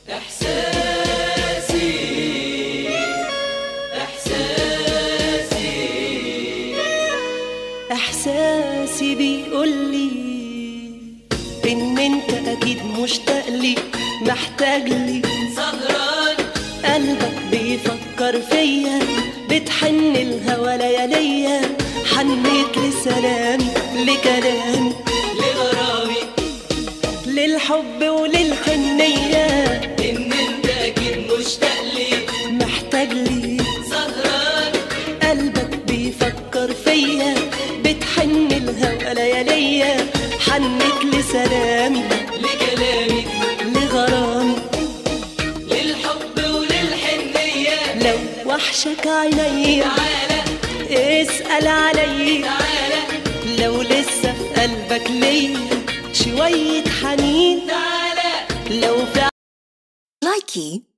إحساسي إحساسي احساسي بيقولي ان انت اكيد مشتاق لي محتاج لي سهران قلبك بيفكر فيا بتحن الهوى لياليا حنيت لسلامي لكلامي لغرامي للحب وللحنية إن أنت أكيد مشتاق لي محتاج لي سهران قلبك بيفكر فيا بتحن الهوى لياليا حنيت لسلامي لكلامي لغرامي للحب وللحنية لو وحشك عينيا تعالى اسأل عليا تعالى لو لسه في قلبك ليا شوية حنين تعالى لو في Likey